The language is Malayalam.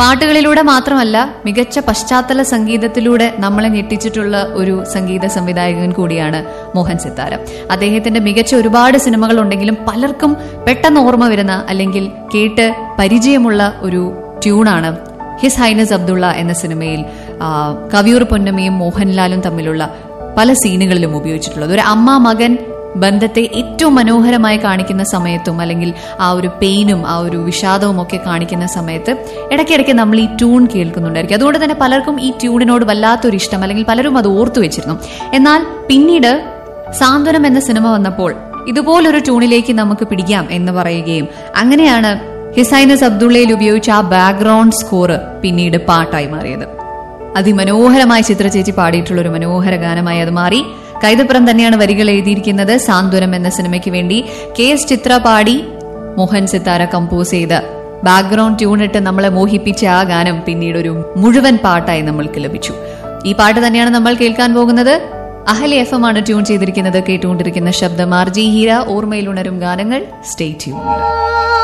പാട്ടുകളിലൂടെ മാത്രമല്ല മികച്ച പശ്ചാത്തല സംഗീതത്തിലൂടെ നമ്മളെ ഞെട്ടിച്ചിട്ടുള്ള ഒരു സംഗീത സംവിധായകൻ കൂടിയാണ് മോഹൻ സിത്താര അദ്ദേഹത്തിന്റെ മികച്ച ഒരുപാട് സിനിമകൾ ഉണ്ടെങ്കിലും പലർക്കും പെട്ടെന്ന് ഓർമ്മ വരുന്ന അല്ലെങ്കിൽ കേട്ട് പരിചയമുള്ള ഒരു ട്യൂണാണ് ഹിസ് ഹൈനസ് അബ്ദുള്ള എന്ന സിനിമയിൽ ആ, കവിയൂർ പൊന്നമ്മയും മോഹൻലാലും തമ്മിലുള്ള പല സീനുകളിലും ഉപയോഗിച്ചിട്ടുള്ളത് ഒരു അമ്മ മകൻ ബന്ധത്തെ ഏറ്റവും മനോഹരമായി കാണിക്കുന്ന സമയത്തും അല്ലെങ്കിൽ ആ ഒരു പെയിനും ആ ഒരു വിഷാദവും ഒക്കെ കാണിക്കുന്ന സമയത്ത് ഇടയ്ക്കിടയ്ക്ക് നമ്മൾ ഈ ട്യൂൺ കേൾക്കുന്നുണ്ടായിരിക്കും അതുകൊണ്ട് തന്നെ പലർക്കും ഈ ട്യൂണിനോട് വല്ലാത്തൊരു ഇഷ്ടം അല്ലെങ്കിൽ പലരും അത് ഓർത്തു വെച്ചിരുന്നു എന്നാൽ പിന്നീട് സാന്ത്വനം എന്ന സിനിമ വന്നപ്പോൾ ഇതുപോലൊരു ട്യൂണിലേക്ക് നമുക്ക് പിടിക്കാം എന്ന് പറയുകയും അങ്ങനെയാണ് ഹിസൈനസ് അബ്ദുള്ളയിൽ ഉപയോഗിച്ച ആ ബാക്ക്ഗ്രൗണ്ട് സ്കോർ പിന്നീട് പാട്ടായി മാറിയത് അതിമനോഹരമായി ചിത്ര ചേച്ചി പാടിയിട്ടുള്ള ഒരു മനോഹര ഗാനമായി അത് മാറി കൈതപ്പുറം തന്നെയാണ് വരികൾ എഴുതിയിരിക്കുന്നത് സാന്ത്വനം എന്ന സിനിമയ്ക്ക് വേണ്ടി കെ എസ് ചിത്ര പാടി മോഹൻ സിത്താര കമ്പോസ് ചെയ്ത ബാക്ക്ഗ്രൗണ്ട് ട്യൂണിട്ട് നമ്മളെ മോഹിപ്പിച്ച ആ ഗാനം പിന്നീട് ഒരു മുഴുവൻ പാട്ടായി നമ്മൾക്ക് ലഭിച്ചു ഈ പാട്ട് തന്നെയാണ് നമ്മൾ കേൾക്കാൻ പോകുന്നത് അഹലി എഫ് എം ആണ് ട്യൂൺ ചെയ്തിരിക്കുന്നത് കേട്ടുകൊണ്ടിരിക്കുന്ന ശബ്ദം ആർ ജി ഹീര ഓർമ്മയിൽ ഉണരും ഗാനങ്ങൾ സ്റ്റേ ട്യൂൺ